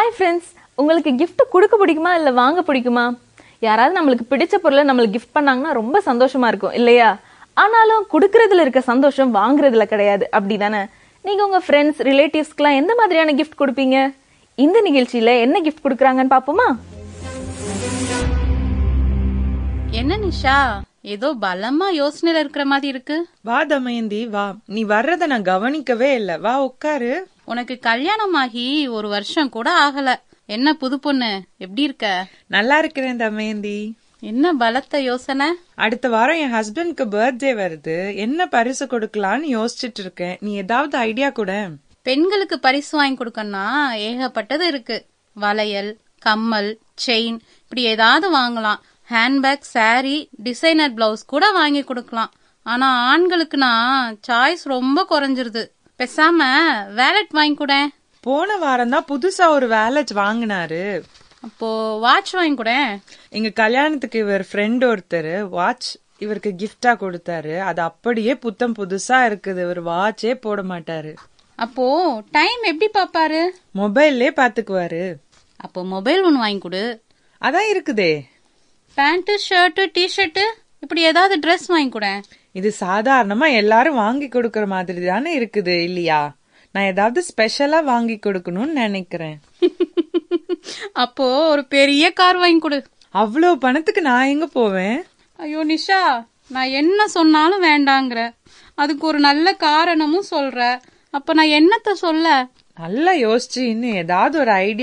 hi friends உங்களுக்கு gift கொடுக்க பிடிக்குமா இல்லை வாங்க பிடிக்குமா யாராவது நம்மளுக்கு பிடிச்ச பொருளை நம்மளுக்கு gift பண்ணாங்கன்னா ரொம்ப சந்தோஷமா இருக்கும் இல்லையா ஆனாலும் கொடுக்கறதுல இருக்க சந்தோஷம் வாங்குறதுல கிடையாது அப்படிதானே நீங்க உங்க ஃப்ரெண்ட்ஸ் ரிலேட்டிவ்ஸ்க்குலாம் எந்த மாதிரியான gift கொடுப்பீங்க இந்த நிகழ்ச்சியில என்ன gift கொடுக்குறாங்கன்னு பாப்போமா என்ன நிஷா ஏதோ பலமா யோசனையில இருக்கிற மாதிரி இருக்கு வா தமயந்தி வா நீ வர்றத நான் கவனிக்கவே இல்ல வா உட்காரு உனக்கு கல்யாணம் ஆகி ஒரு வருஷம் கூட ஆகல என்ன புது பொண்ணு எப்படி இருக்க நல்லா இருக்கிறேன் தமயந்தி என்ன பலத்த யோசனை அடுத்த வாரம் என் ஹஸ்பண்ட்க்கு பர்த்டே வருது என்ன பரிசு கொடுக்கலான்னு யோசிச்சுட்டு இருக்கேன் நீ ஏதாவது ஐடியா கூட பெண்களுக்கு பரிசு வாங்கி கொடுக்கணும்னா ஏகப்பட்டது இருக்கு வளையல் கம்மல் செயின் இப்படி ஏதாவது வாங்கலாம் ஹேண்ட்பேக் saree டிசைனர் பிளவுஸ் கூட வாங்கி கொடுக்கலாம் ஆனா ஆண்களுக்குனா சாய்ஸ் ரொம்ப குறைஞ்சிருது பேசாம வேலட் வாங்கி கூட போன வாரம் தான் புதுசா ஒரு வேலட் வாங்கினாரு அப்போ வாட்ச் வாங்கி கூட எங்க கல்யாணத்துக்கு இவர் ஃப்ரெண்ட் ஒருத்தர் வாட்ச் இவருக்கு gift-ஆ கொடுத்தாரு அது அப்படியே புத்தம் புதுசா இருக்குது இவர் வாட்சே போட மாட்டாரு அப்போ டைம் எப்படி பாப்பாரு மொபைல்லே பாத்துக்குவாரு அப்போ மொபைல் ஒன்று வாங்கி கொடு அதான் இருக்குதே பேண்ட் ஷர்ட் டிஷர்ட் இப்படி ஏதாவது ட்ரெஸ் வாங்கி கொடு இது சாதாரணமா எல்லாரும் வாங்கி கொடுக்கற மாதிரி தானே இருக்குது இல்லையா நான் ஏதாவது ஸ்பெஷலா வாங்கி கொடுக்கணும்னு நினைக்கிறேன் அப்போ ஒரு பெரிய கார் வாங்கி கொடு அவ்வளவு பணத்துக்கு நான் எங்க போவேன் ஐயோ நிஷா நான் என்ன சொன்னாலும் வேண்டாங்கிற அதுக்கு ஒரு நல்ல காரணமும் சொல்ற அப்ப நான் என்னத்த சொல்ல நல்லா யோசிச்சு இன்னும் ஏதாவது ஒரு ஐடியா